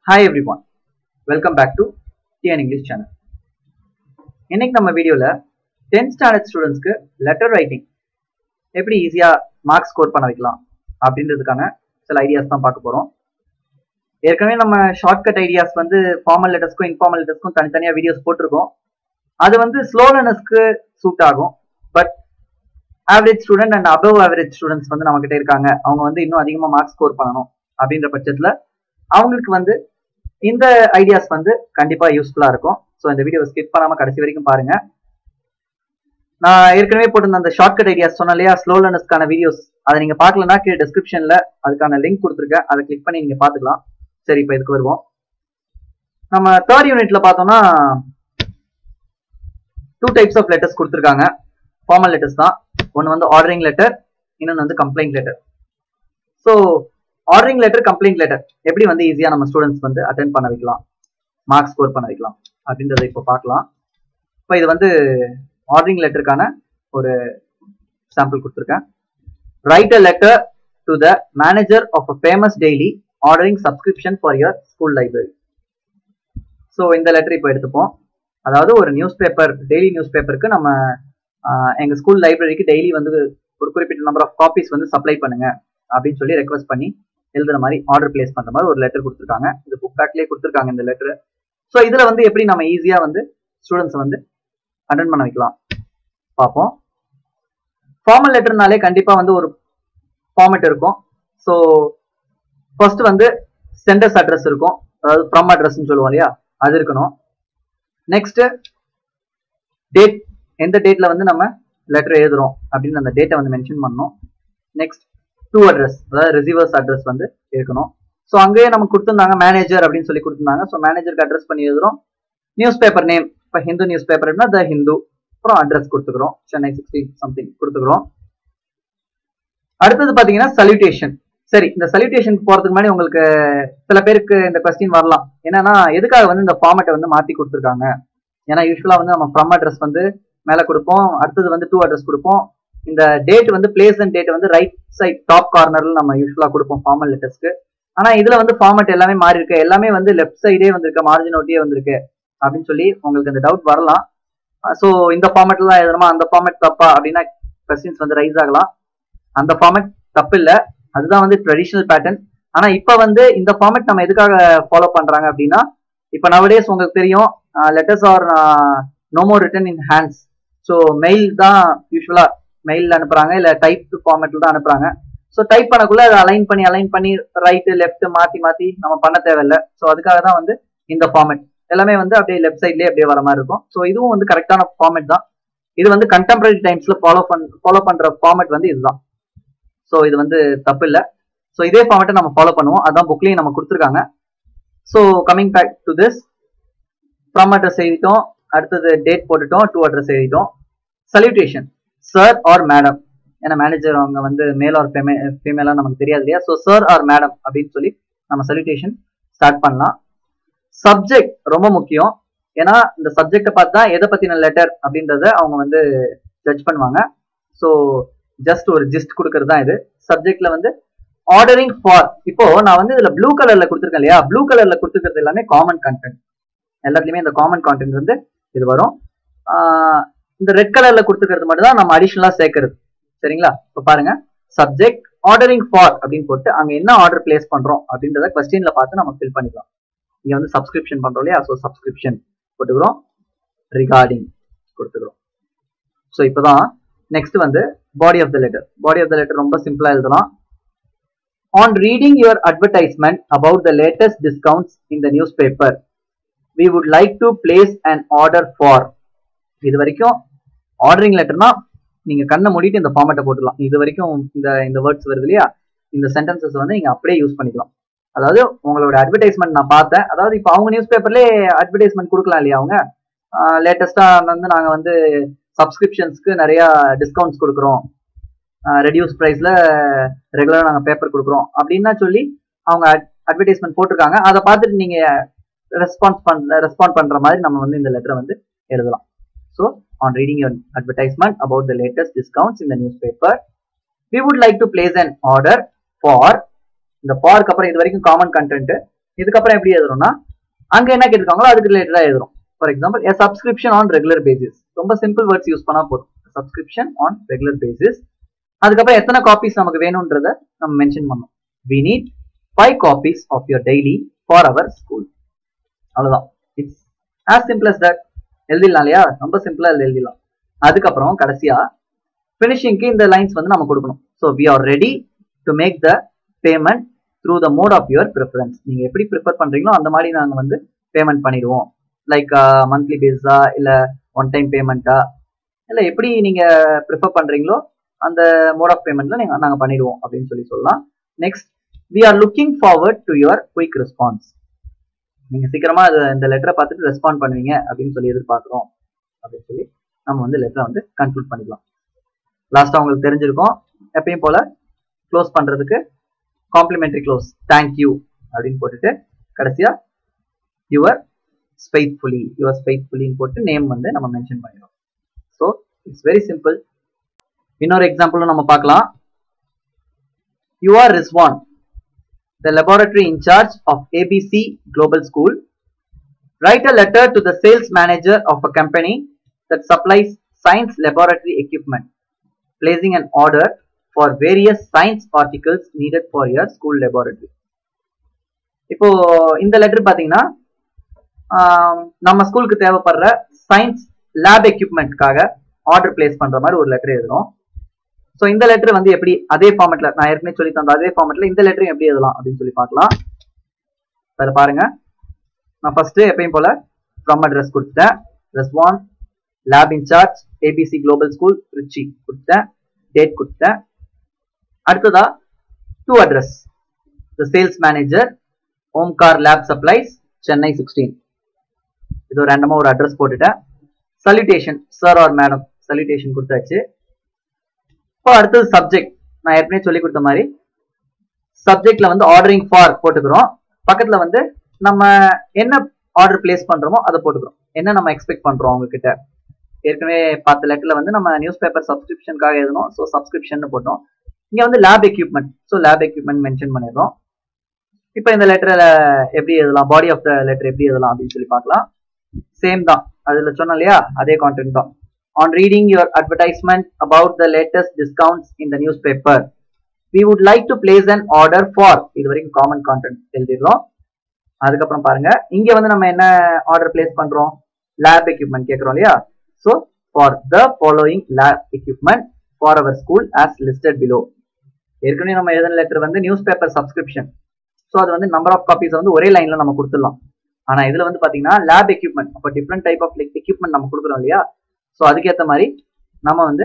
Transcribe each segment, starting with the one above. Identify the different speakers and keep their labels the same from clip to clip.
Speaker 1: Hi everyone welcome back to TN English channel இன்னைக்கு நம்ம வீடியோவில் டென்த் ஸ்டாண்டர்ட் ஸ்டூடெண்ட்ஸ்க்கு லெட்டர் ரைட்டிங் எப்படி ஈஸியாக மார்க்ஸ் ஸ்கோர் பண்ண வைக்கலாம் அப்படின்றதுக்கான சில ஐடியாஸ் தான் பார்க்க போகிறோம் ஏற்கனவே நம்ம ஷார்ட்கட் ஐடியாஸ் வந்து ஃபார்மல் லெட்டர்ஸ்க்கும் இன்ஃபார்மல் லெட்டர்ஸ்க்கும் தனித்தனியாக வீடியோஸ் போட்டிருக்கோம் அது வந்து ஸ்லோ லேர்னர்ஸ்க்கு சூட் ஆகும் but average student and above average students வந்து நம்மகிட்ட இருக்காங்க அவங்க வந்து இன்னும் அதிகமாக மார்க்ஸ் ஸ்கோர் பண்ணணும் அப்படின்ற பட்சத்தில் அவங்களுக்கு வந்து இந்த ஐடியாஸ் வந்து கண்டிப்பா யூஸ்ஃபுல்லா இருக்கும் ஸோ இந்த வீடியோ ஸ்கிப் பண்ணாம கடைசி வரைக்கும் பாருங்க நான் ஏற்கனவே போட்டிருந்த அந்த ஷார்ட்கட் ஐடியாஸ் சொன்னேன் இல்லையா ஸ்லோ லேர்னர்ஸ்க்கான வீடியோஸ் அதை நீங்க பார்க்கலன்னா கீழே டிஸ்கிரிப்ஷன்ல அதுக்கான லிங்க் கொடுத்துருக்கேன் அதை கிளிக் பண்ணி நீங்க பாத்துக்கலாம் சரி இப்போ இதுக்கு வருவோம் நம்ம தேர்ட் யூனிட்ல பார்த்தோம்னா டூ டைப்ஸ் ஆஃப் லெட்டர்ஸ் கொடுத்துருக்காங்க ஃபார்மல் லெட்டர்ஸ் தான் ஒன்று வந்து ஆர்டரிங் லெட்டர் இன்னொன்று வந்து complaint letter so ordering letter complaint letter எப்படி வந்து ஈஸியா நம்ம ஸ்டூடெண்ட்ஸ் வந்து அட்டென்ட் பண்ண வைக்கலாம் மார்க்ஸ் ஸ்கோர் பண்ண வைக்கலாம் அப்படின்றத இப்போ பார்க்கலாம் இப்போ இது வந்து ஆர்டரிங் லெட்டருக்கான ஒரு சாம்பிள் கொடுத்துருக்கேன் write a letter to the manager of a famous daily ordering subscription for your school library so இந்த லெட்டர் இப்போ எடுத்துப்போம் அதாவது ஒரு நியூஸ் பேப்பர் டெய்லி நியூஸ் பேப்பருக்கு நம்ம எங்கள் ஸ்கூல் லைப்ரரிக்கு டெய்லி வந்து ஒரு குறிப்பிட்ட நம்பர் ஆஃப் காப்பீஸ் வந்து சப்ளை பண்ணுங்க அப்படின்னு சொல்லி ரெக்வஸ்ட் பண்ணி எழுதுற மாதிரி ஆர்டர் பிளேஸ் பண்ற மாதிரி ஒரு லெட்டர் கொடுத்துருக்காங்க இது புக் பேக்லேயே கொடுத்துருக்காங்க இந்த லெட்டர் ஸோ இதுல வந்து எப்படி நம்ம ஈஸியா வந்து ஸ்டூடெண்ட்ஸ் வந்து அட்டன் பண்ண வைக்கலாம் பார்ப்போம் ஃபார்மல் லெட்டர்னாலே கண்டிப்பா வந்து ஒரு ஃபார்மேட் இருக்கும் ஸோ ஃபர்ஸ்ட் வந்து சென்டர்ஸ் அட்ரஸ் இருக்கும் அதாவது ஃப்ரம் அட்ரஸ்ன்னு சொல்லுவோம் இல்லையா அது இருக்கணும் நெக்ஸ்ட் டேட் எந்த டேட்ல வந்து நம்ம லெட்டர் எழுதுறோம் அப்படின்னு அந்த டேட்டை வந்து மென்ஷன் பண்ணணும் நெக்ஸ்ட் டூ அட்ரஸ் அதாவது ரிசீவர்ஸ் அட்ரஸ் வந்து இருக்கணும் ஸோ அங்கேயே நமக்கு கொடுத்துருந்தாங்க மேனேஜர் அப்படின்னு சொல்லி கொடுத்துருந்தாங்க ஸோ மேனேஜருக்கு அட்ரஸ் பண்ணி எழுதுறோம் நியூஸ் பேப்பர் நேம் இப்போ ஹிந்து நியூஸ் பேப்பர்னா த ஹிந்து அப்புறம் அட்ரஸ் கொடுத்துக்கிறோம் சென்னை சிக்ஸ்டி சம்திங் கொடுத்துக்கிறோம் அடுத்தது பார்த்தீங்கன்னா சல்யூட்டேஷன் சரி இந்த சல்யூட்டேஷனுக்கு போறதுக்கு முன்னாடி உங்களுக்கு சில பேருக்கு இந்த கொஸ்டின் வரலாம் என்னன்னா எதுக்காக வந்து இந்த ஃபார்மேட்டை வந்து மாத்தி கொடுத்துருக்காங்க ஏன்னா யூஸ்வலா வந்து நம்ம ஃப்ரம் அட்ரஸ் வந்து மேலே கொடுப்போம் அடுத்தது வந்து டூ அட்ரஸ் கொடுப்போம் இந்த டேட் வந்து பிளேஸ் அண்ட் டேட் வந்து ரைட் சைட் டாப் கார்னர்ல நம்ம யூஸ்வலா கொடுப்போம் ஃபார்மல் லெட்டர்ஸ்க்கு ஆனா இதுல வந்து ஃபார்மேட் எல்லாமே மாறி இருக்கு எல்லாமே வந்து லெஃப்ட் சைடே வந்திருக்கு மார்ஜின் ஒட்டியே வந்திருக்கு அப்படின்னு சொல்லி உங்களுக்கு அந்த டவுட் வரலாம் ஸோ இந்த ஃபார்மேட்ல தான் எழுதணுமா அந்த ஃபார்மேட் தப்பா அப்படின்னா கொஸ்டின்ஸ் வந்து ரைஸ் ஆகலாம் அந்த ஃபார்மேட் தப்பு இல்லை அதுதான் வந்து ட்ரெடிஷ்னல் பேட்டர்ன் ஆனா இப்ப வந்து இந்த ஃபார்மேட் நம்ம எதுக்காக ஃபாலோ பண்றாங்க அப்படின்னா இப்ப நவடேஸ் உங்களுக்கு தெரியும் letters are no more written in hands so mail தான் யூஸ்வலா மெயிலில் அனுப்புறாங்க இல்லை டைப் ஃபார்மேட்டில் தான் அனுப்புறாங்க ஸோ டைப் பண்ணக்குள்ள அதை அலைன் பண்ணி அலைன் பண்ணி ரைட்டு லெஃப்ட் மாற்றி மாற்றி நம்ம பண்ண தேவையில்லை ஸோ அதுக்காக தான் வந்து இந்த ஃபார்மேட் எல்லாமே வந்து அப்படியே லெஃப்ட் சைட்லேயே அப்படியே வர மாதிரி இருக்கும் ஸோ இதுவும் வந்து கரெக்டான ஃபார்மேட் தான் இது வந்து கண்டெம்பரரி டைம்ஸ்ல ஃபாலோ பண் ஃபாலோ பண்ற ஃபார்மேட் வந்து இதுதான் ஸோ இது வந்து தப்பு இல்லை ஸோ இதே ஃபார்மேட்டை நம்ம ஃபாலோ பண்ணுவோம் அதான் புக்லேயும் நம்ம கொடுத்துருக்காங்க so coming back to this from address எழுதிட்டோம் அடுத்தது டேட் போட்டுட்டோம் டூ அட்ரஸ் எழுதிட்டோம் சல்யூட்டேஷன் சார் ஆர் மேடம் ஏன்னா மேனேஜர் அவங்க வந்து மேல் ஆர் ஃபெமே ஃபீமேலாக நமக்கு தெரியாது இல்லையா ஸோ சார் ஆர் மேடம் அப்படின்னு சொல்லி நம்ம சல்யூட்டேஷன் ஸ்டார்ட் பண்ணலாம் சப்ஜெக்ட் ரொம்ப முக்கியம் ஏன்னா இந்த சப்ஜெக்டை பார்த்து தான் எதை பற்றின லெட்டர் அப்படின்றத அவங்க வந்து ஜட்ஜ் பண்ணுவாங்க ஸோ ஜஸ்ட் ஒரு ஜிஸ்ட் கொடுக்கறது தான் இது சப்ஜெக்ட்ல வந்து ஆர்டரிங் ஃபார் இப்போ நான் வந்து இதுல ப்ளூ கலர்ல கொடுத்துருக்கேன் இல்லையா ப்ளூ கலர்ல கொடுத்துருக்கிறது எல்லாமே காமன் கண்டென்ட் எல்லாத்துலயுமே இந்த காமன் கான்டென்ட் வந்து இது வரும் இந்த ரெட் கலர்ல கொடுத்துக்கிறது மட்டும் தான் நம்ம அடிஷனலா சேர்க்கறது சரிங்களா இப்போ பாருங்க சப்ஜெக்ட் ஆர்டரிங் ஃபார் அப்படின்னு போட்டு அங்க என்ன ஆர்டர் பிளேஸ் பண்றோம் அப்படின்றத கொஸ்டின்ல பார்த்து நம்ம ஃபில் பண்ணிக்கலாம் இங்க வந்து சப்ஸ்கிரிப்ஷன் பண்றோம் இல்லையா ஸோ சப்ஸ்கிரிப்ஷன் போட்டுக்கிறோம் ரிகார்டிங் கொடுத்துக்கிறோம் ஸோ இப்போதான் நெக்ஸ்ட் வந்து body of the letter body of the letter ரொம்ப சிம்பிளா எழுதலாம் on reading your advertisement about the latest discounts in the news paper we would like to place and order for இது வரைக்கும் ordering லெட்டர்னா நீங்க கண்ணை மூடிட்டு இந்த ஃபார்மேட்டை போட்டுக்கலாம் இது வரைக்கும் இந்த இந்த வேர்ட்ஸ் வருது இல்லையா இந்த சென்டென்சஸ் வந்து நீங்க அப்படியே யூஸ் பண்ணிக்கலாம் அதாவது உங்களோட அட்வர்டைஸ்மெண்ட் நான் பார்த்தேன் அதாவது இப்போ அவங்க நியூஸ் பேப்பர்லேயே அட்வர்டைஸ்மெண்ட் கொடுக்கலாம் இல்லையா அவங்க லேட்டஸ்டா வந்து நாங்க வந்து சப்ஸ்கிரிப்ஷன்ஸ்க்கு நிறைய டிஸ்கவுண்ட்ஸ் கொடுக்குறோம் ரெடியூஸ் ப்ரைஸ்ல ரெகுலராக நாங்கள் பேப்பர் கொடுக்குறோம் அப்படின்னா சொல்லி அவங்க அட்வர்டைஸ்மெண்ட் போட்டிருக்காங்க அதை பார்த்துட்டு நீங்க ரெஸ்பான்ஸ் பண்ண ரெஸ்பாண்ட் பண்ற மாதிரி நம்ம வந்து இந்த லெட்டரை வந்து எழுதலாம் so on reading your advertisement about the latest discounts இந்த news paper we would like to place an order for இந்த ஃபார்க்கு அப்புறம் இது வரைக்கும் காமன் கண்டென்ட் இதுக்கப்புறம் எப்படி எழுதுறோம்னா அங்க என்ன கேட்டிருக்காங்களோ அதுக்கு ரிலேட்டடா எழுதுறோம் for example a subscription on regular basis ரொம்ப சிம்பிள் வேர்ட்ஸ் யூஸ் பண்ணா போதும் சப்ஸ்கிரிப்ஷன் ஆன் ரெகுலர் பேசிஸ் அதுக்கப்புறம் எத்தனை காப்பீஸ் நமக்கு வேணும்ன்றத நம்ம மென்ஷன் பண்ணோம் we need five copies of your daily for our school அவ்வளவுதான் it's as simple as that எழுதிடலாம் இல்லையா ரொம்ப சிம்பிளா எழுதிடலாம் அதுக்கப்புறம் கடைசியா ஃபினிஷிங்க்கு இந்த லைன்ஸ் வந்து நம்ம கொடுக்கணும் so we are ready to make the payment through the mode of your preference நீங்க எப்படி ப்ரிஃபர் பண்றீங்களோ அந்த மாதிரி நாங்க வந்து பேமெண்ட் பண்ணிடுவோம் லைக் மந்த்லி பேஸா இல்ல ஒன் டைம் பேமெண்ட்டா இல்ல எப்படி நீங்க ப்ரிஃபர் பண்றீங்களோ அந்த மோட் ஆஃப் பேமெண்ட்ல நீங்க நாங்க பண்ணிடுவோம் அப்படின்னு சொல்லி சொல்லலாம் next we are looking forward to your quick response நீங்க சீக்கிரமா அது இந்த லெட்டரை பார்த்துட்டு ரெஸ்பாண்ட் பண்ணுவீங்க அப்படின்னு சொல்லி எதிர்பார்க்குறோம் அப்படின்னு சொல்லி நம்ம வந்து லெட்டரை வந்து கன்க்ளூட் பண்ணிக்கலாம் லாஸ்டா உங்களுக்கு தெரிஞ்சிருக்கும் எப்பயும் போல க்ளோஸ் பண்றதுக்கு காம்ப்ளிமெண்டரி க்ளோஸ் தேங்க்யூ அப்படின்னு போட்டுட்டு கடைசியா யுவர் ஸ்பெய்த்ஃபுல்லி யுவர் ஸ்பெய்த்ஃபுல்லின்னு போட்டு நேம் வந்து நம்ம மென்ஷன் பண்ணிடுறோம் ஸோ இட்ஸ் வெரி சிம்பிள் இன்னொரு எக்ஸாம்பிளும் நம்ம பார்க்கலாம் you are Rizwan the laboratory in charge of ABC Global School, write a letter to the sales manager of a company that supplies science laboratory equipment, placing an order for various science articles needed for your school laboratory. இப்போ இந்த letter பாத்தீங்கன்னா நம்ம ஸ்கூலுக்கு தேவைப்படுற science lab எக்யூப்மெண்ட்காக order place பண்ற மாதிரி ஒரு லெட்டர் எழுதுறோம் ஸோ இந்த லெட்டர் வந்து எப்படி அதே ஃபார்மெட்ல நான் ஏற்கனவே சொல்லி தந்த அதே ஃபார்மெட்ல இந்த லெட்டரும் எப்படி எழுதலாம் அப்படின்னு சொல்லி பார்க்கலாம் அதில் பாருங்க நான் ஃபர்ஸ்ட் எப்பயும் போல ஃப்ரம் அட்ரஸ் கொடுத்துட்டேன் Rizwan lab incharge ABC global school Tiruchi கொடுத்தேன் டேட் கொடுத்தேன் அடுத்ததா to address the sales manager Omkar lab supplies Chennai sixteen இது ரேண்டமா ஒரு அட்ரஸ் போட்டுட்டேன் salutation sir or madam salutation கொடுத்தாச்சு இப்போ அடுத்தது சப்ஜெக்ட் நான் ஏற்கனவே சொல்லி கொடுத்த மாதிரி சப்ஜெக்ட்ல வந்து ஆர்டரிங் ஃபார் போட்டுக்கிறோம் பக்கத்துல வந்து நம்ம என்ன ஆர்டர் பிளேஸ் பண்றோமோ அதை போட்டுக்கிறோம் என்ன நம்ம எக்ஸ்பெக்ட் பண்றோம் அவங்க கிட்ட ஏற்கனவே பார்த்த லெட்டர்ல வந்து நம்ம நியூஸ் பேப்பர் சப்ஸ்கிரிப்ஷனுக்காக எழுதணும் ஸோ சப்ஸ்கிரிப்ஷன் போட்டோம் இங்க வந்து lab equipment so lab equipment mention பண்ணிடுறோம் இப்போ இந்த லெட்டர்ல எப்படி எழுதலாம் பாடி ஆஃப் த லெட்டர் எப்படி எழுதலாம் அப்படின்னு சொல்லி பார்க்கலாம் சேம் தான் அதுல சொன்னோம் இல்லையா அதே கான்டென்ட் தான் on reading your advertisement about the latest discounts in the newspaper. We would like to place an order for இது வரைக்கும் காமன் கான்டென்ட் எழுதிடுறோம் அதுக்கப்புறம் பாருங்க இங்க வந்து நம்ம என்ன ஆர்டர் பிளேஸ் பண்றோம் லேப் எக்யூப்மெண்ட் கேட்கறோம் இல்லையா so for the following lab equipment for our school as listed below ஏற்கனவே நம்ம எழுதின லெட்டர் வந்து நியூஸ் பேப்பர் சப்ஸ்கிரிப்ஷன் ஸோ அது வந்து நம்பர் ஆஃப் காப்பீஸ் வந்து ஒரே லைன்ல நம்ம கொடுத்துடலாம் ஆனா இதுல வந்து பாத்தீங்கன்னா லேப் எக்யூப்மெண்ட் அப்போ டிஃப்ரெண்ட் டைப் ஆஃப் எக்யூப்மெண்ட் நம்ம கொடுக்குறோம் இல்லையா ஸோ அதுக்கேற்ற மாதிரி நம்ம வந்து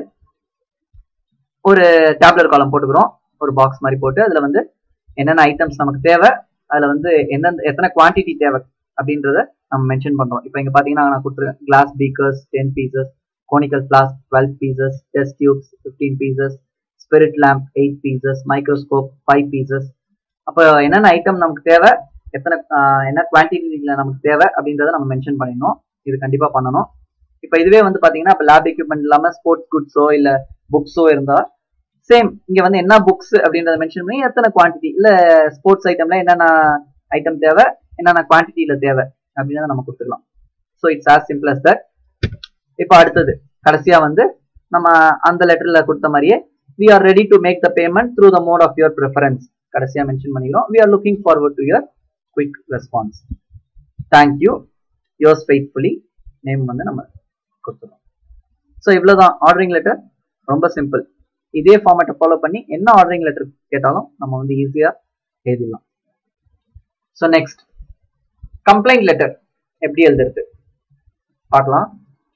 Speaker 1: ஒரு டேப்லெட் காலம் போட்டுக்கிறோம் ஒரு பாக்ஸ் மாதிரி போட்டு அதில் வந்து என்னென்ன ஐட்டம்ஸ் நமக்கு தேவை அதில் வந்து எந்தெந்த எத்தனை குவான்டிட்டி தேவை அப்படின்றத நம்ம மென்ஷன் பண்ணுறோம் இப்போ இங்கே பார்த்தீங்கன்னா நான் கொடுத்துருக்கேன் glass beakers ten pieces conical flask twelve pieces test tubes fifteen pieces spirit lamp eight pieces microscope five pieces அப்போ என்னென்ன ஐட்டம் நமக்கு தேவை எத்தனை என்ன குவான்டிட்டியில் நமக்கு தேவை அப்படின்றத நம்ம மென்ஷன் பண்ணிடணும் இது கண்டிப்பாக பண்ணணும் இப்போ இதுவே வந்து பாத்தீங்கன்னா இப்போ லேப் எக்யூப்மெண்ட் இல்லாம ஸ்போர்ட்ஸ் குட்ஸோ இல்ல புக்ஸோ இருந்தா சேம் இங்க வந்து என்ன புக்ஸ் அப்படின்றத மென்ஷன் பண்ணி எத்தனை குவான்டிட்டி இல்ல ஸ்போர்ட்ஸ் ஐட்டம்ல என்னென்ன ஐட்டம் தேவை என்னென்ன குவான்டிட்டியில தேவை அப்படின்றத நம்ம கொடுத்துடலாம் so it's as simple as that இப்போ அடுத்தது கடைசியா வந்து நம்ம அந்த லெட்டர்ல கொடுத்த மாதிரியே we are ready to make the payment through the mode of your preference கடைசியா மென்ஷன் பண்ணிக்கிறோம் we are looking forward to your quick response thank you yours faithfully name வந்து நம்ம கொடுத்துருவோம் ஸோ இவ்வளோதான் ஆர்டரிங் லெட்டர் ரொம்ப சிம்பிள் இதே ஃபார்மேட்டை ஃபாலோ பண்ணி என்ன ஆர்டரிங் லெட்டர் கேட்டாலும் நம்ம வந்து ஈஸியாக எழுதிடலாம் ஸோ நெக்ஸ்ட் கம்ப்ளைண்ட் லெட்டர் எப்படி எழுதுறது பார்க்கலாம்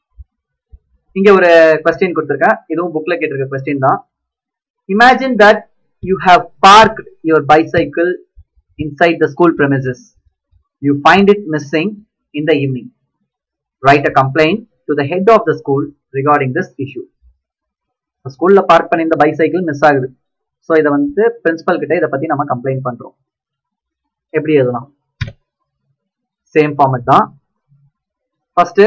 Speaker 1: இங்க ஒரு கொஸ்டின் கொடுத்துருக்கேன் இதுவும் புக்ல கேட்டிருக்க கொஸ்டின் தான் imagine that you have parked your bicycle inside the school premises you find it missing in the evening write a complaint to the head of the school regarding this issue ஸ்கூல்ல park பண்ணி இந்த bicycle miss ஆகுது so இதை வந்து principal கிட்ட இதை பத்தி நம்ம கம்ப்ளைண்ட் பண்றோம் எப்படி எழுதலாம் சேம் ஃபார்மட் தான் ஃபர்ஸ்ட்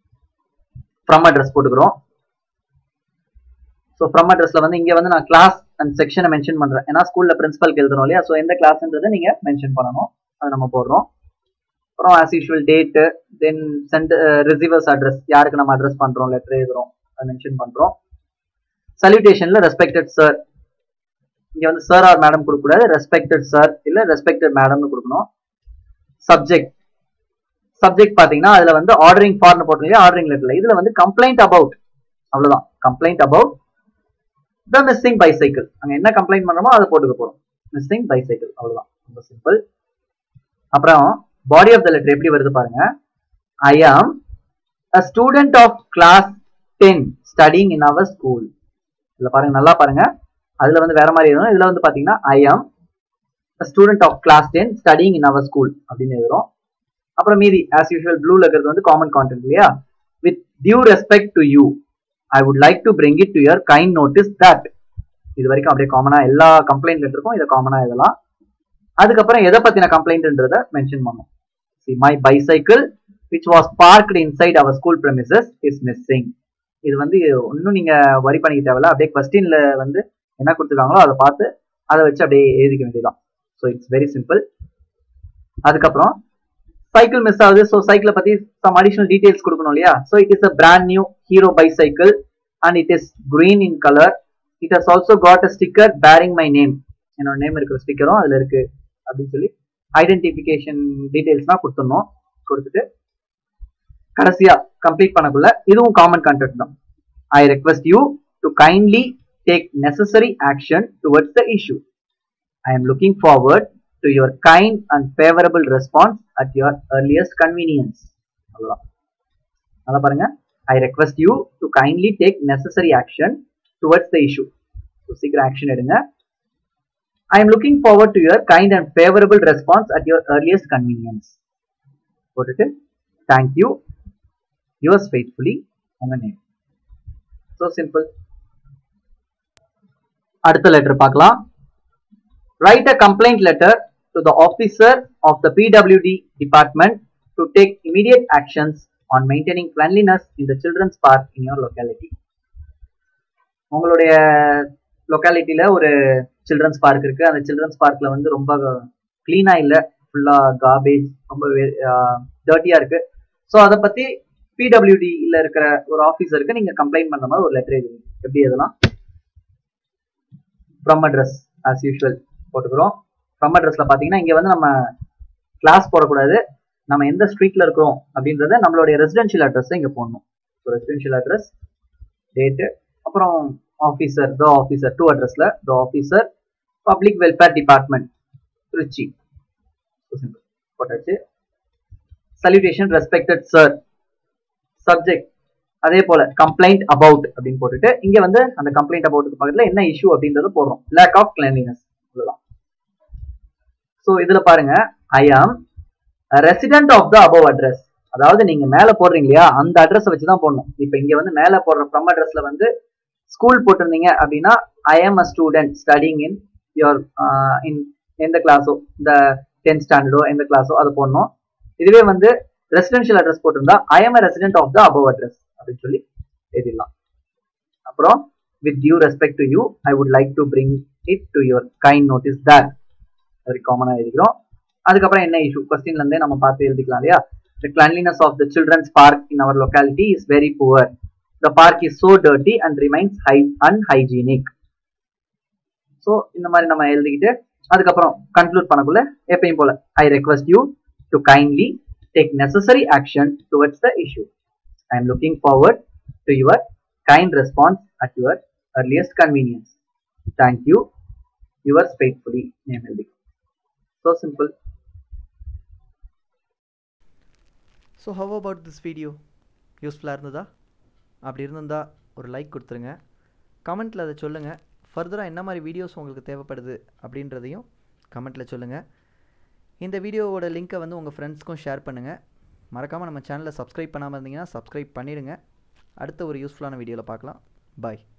Speaker 1: ஃப்ரம் அட்ரஸ் போட்டுக்கிறோம் ஸோ ஃப்ரம் அட்ரஸ்ல வந்து இங்க வந்து நான் கிளாஸ் அண்ட் செக்ஷனை மென்ஷன் பண்றேன் ஏன்னா ஸ்கூல்ல பிரின்சிபல்க்கு எழுதணும் இல்லையா ஸோ எந்த கிளாஸ்ன்றதை நீங்க மென்ஷன் பண்ணணும் அது நம்ம போடுறோம் அப்புறம் as usual date then sent receivers address யாருக்கு நம்ம அட்ரஸ் பண்றோம் லெட்டர் எழுதுறோம் அதை மென்ஷன் பண்றோம் சல்யூட்டேஷன்ல ரெஸ்பெக்டட் சார் இங்க வந்து சார் ஆர் மேடம் கொடுக்கக்கூடாது ரெஸ்பெக்டட் சார் இல்ல ரெஸ்பெக்டட் மேடம்னு கொடுக்கணும் சப்ஜெக்ட் சப்ஜெக்ட் பாத்தீங்கன்னா அதுல வந்து ஆர்டரிங் ஃபார்னு போட்டீங்க ஆர்டரிங் லெட்டர்ல இதுல வந்து கம்ப்ளைண்ட் அபவுட் அவ்வளவுதான் complaint about the missing bicycle அங்க என்ன கம்ப்ளைண்ட் பண்றோமோ அதை போட்டுக்க போறோம் மிஸ்ஸிங் பைசைக்கிள் அவ்வளவுதான் ரொம்ப சிம்பிள் அப்புறம் பாடி ஆஃப் த லெட்டர் எப்படி வருது பாருங்க I am a student of class ten studying in our school இதுல பாருங்க நல்லா பாருங்க அதுல வந்து வேற மாதிரி எழுதணும் இதுல வந்து பாத்தீங்கன்னா I am student of class ten studying in our school அப்படின்னு எழுதுறோம் அப்புறம் மீதி ஆஸ் யூஷுவல் ப்ளூல இருக்கிறது வந்து காமன் கான்டென்ட் இல்லையா with due respect to you I would like to bring it to your kind notice that இது வரைக்கும் அப்படியே காமனா எல்லா கம்ப்ளைண்ட் லெட்டருக்கும் இதை காமனா எழுதலாம் அதுக்கப்புறம் எதை பத்தின கம்ப்ளைண்ட்ன்றத மென்ஷன் பண்ணும் see my bicycle which was parked inside our school premises is missing இது வந்து ஒன்றும் நீங்க வரி பண்ணிக்க தேவையில்ல அப்படியே கொஸ்டின்ல வந்து என்ன கொடுத்துருக்காங்களோ அதை பார்த்து அதை வச்சு அப்படியே எழுதிக்க வேண்டியதுதான் ஸோ இட்ஸ் வெரி சிம்பிள் அதுக்கப்புறம் சைக்கிள் மிஸ் ஆகுது ஸோ சைக்கிளை பத்தி சம் அடிஷனல் டீடைல்ஸ் கொடுக்கணும் இல்லையா so it is a brand new Hero bicycle and it is green in colour it has also got a sticker bearing my name என்னோட name இருக்கிற ஸ்டிக்கரும் அதுல இருக்கு அப்படின்னு சொல்லி ஐடென்டிஃபிகேஷன் டீடைல்ஸ்லாம் கொடுத்துடணும் கொடுத்துட்டு கடைசியா கம்ப்ளீட் பண்ணக்குள்ள இதுவும் காமன் கண்டென்ட் தான் I request you to kindly take necessary action towards the issue I am looking forward to your kind and favourable response at your earliest convenience அவ்வளோதான் நல்லா பாருங்க I request you to kindly take necessary action towards the issue சீக்கிரம் action எடுங்க I am looking forward to your kind and favourable response at your earliest convenience போட்டுட்டு thank you yours faithfully உங்க name so simple அடுத்த letter பார்க்கலாம் write a complaint letter to the officer of the PWD department to take immediate actions on maintaining cleanliness in the children's park in your locality உங்களுடைய லொக்காலிட்டியில ஒரு children's park இருக்கு அந்த children's பார்க்ல வந்து ரொம்ப கிளீனா இல்ல ஃபுல்லா கார்பேஜ் ரொம்ப டர்ட்டியா இருக்கு ஸோ அதை பத்தி பிடபிள்யூடியில் இருக்கிற ஒரு ஆஃபீஸருக்கு நீங்க கம்ப்ளைண்ட் பண்ற மாதிரி ஒரு லெட்டர் எழுதுங்க எப்படி எதெல்லாம் ஃப்ரம் அட்ரஸ் ஆஸ் யூஷுவல் போட்டுக்கிறோம் ஃப்ரம் அட்ரஸ்ல பாத்தீங்கன்னா இங்க வந்து நம்ம கிளாஸ் போடக்கூடாது நம்ம எந்த ஸ்ட்ரீட்ல இருக்கிறோம் அப்படின்றத நம்மளுடைய ரெசிடென்ஷியல் அட்ரஸ் இங்க போடணும் ஸோ ரெசிடென்ஷியல் அட்ரஸ் டேட்டு அப்புறம் ஆஃபீஸர் த ஆஃபீஸர் டூ அட்ரஸ்ல the officer public welfare department Trichy போட்டாச்சு சல்யூட்டேஷன் ரெஸ்பெக்டட் சார் சப்ஜெக்ட் அதே போல கம்ப்ளைண்ட் அபவுட் அப்படின்னு போட்டுட்டு இங்க வந்து அந்த கம்ப்ளைண்ட் அபவுட் பக்கத்துல என்ன இஷ்யூ அப்படின்றத போடுறோம் லேக் ஆஃப் கிளீனினஸ் இதுதான் ஸோ இதுல பாருங்க I am resident of the above address அதாவது நீங்க மேல போடுறீங்க இல்லையா அந்த அட்ரஸ் வச்சு தான் போடணும் இப்போ இங்க வந்து மேல போடுற ஃப்ரம் அட்ரஸ்ல வந்து ஸ்கூல் போட்டிருந்தீங்க அப்படின்னா I am a student studying in your in எந்த கிளாஸோ இந்த டென்த் ஸ்டாண்டர்டோ எந்த கிளாஸோ அதை போடணும் இதுவே வந்து ரெசிடென்ஷியல் அட்ரஸ் போட்டிருந்தா I am resident of the above address அப்படின்னு சொல்லி எழுதிடலாம் அப்புறம் with due respect to you I would like to bring it to your kind notice that very காமனாக எழுதிக்கிறோம் அதுக்கப்புறம் என்ன இஷ்யூ கொஸ்டின்ல இருந்தே நம்ம பார்த்து எழுதிக்கலாம் இல்லையா The cleanliness of the children's park in our locality is very poor. The park is so dirty and remains hy- unhygienic. So இந்த மாதிரி நம்ம எழுதிக்கிட்டு அதுக்கப்புறம் கன்க்ளூட் பண்ணக்குள்ள எப்பயும் போல I request you to kindly take necessary action towards the issue I am looking forward to your kind response at your earliest convenience. Thank you. Yours faithfully, name எழுதி So simple.
Speaker 2: So how about this video யூஸ்ஃபுல்லாக இருந்ததா அப்படி இருந்திருந்தா ஒரு like கொடுத்துருங்க கமெண்ட்டில் அதை சொல்லுங்கள் ஃபர்தராக என்ன மாதிரி வீடியோஸ் உங்களுக்கு தேவைப்படுது அப்படின்றதையும் கமெண்ட்டில் சொல்லுங்கள் இந்த வீடியோவோட லிங்க்கை வந்து உங்கள் ஃப்ரெண்ட்ஸ்க்கும் ஷேர் பண்ணுங்கள் மறக்காமல் நம்ம சேனலை சப்ஸ்கிரைப் பண்ணாமல் இருந்தீங்கன்னா சப்ஸ்கிரைப் பண்ணிடுங்க அடுத்த ஒரு யூஸ்ஃபுல்லான வீடியோவில் பார்க்கலாம் பாய்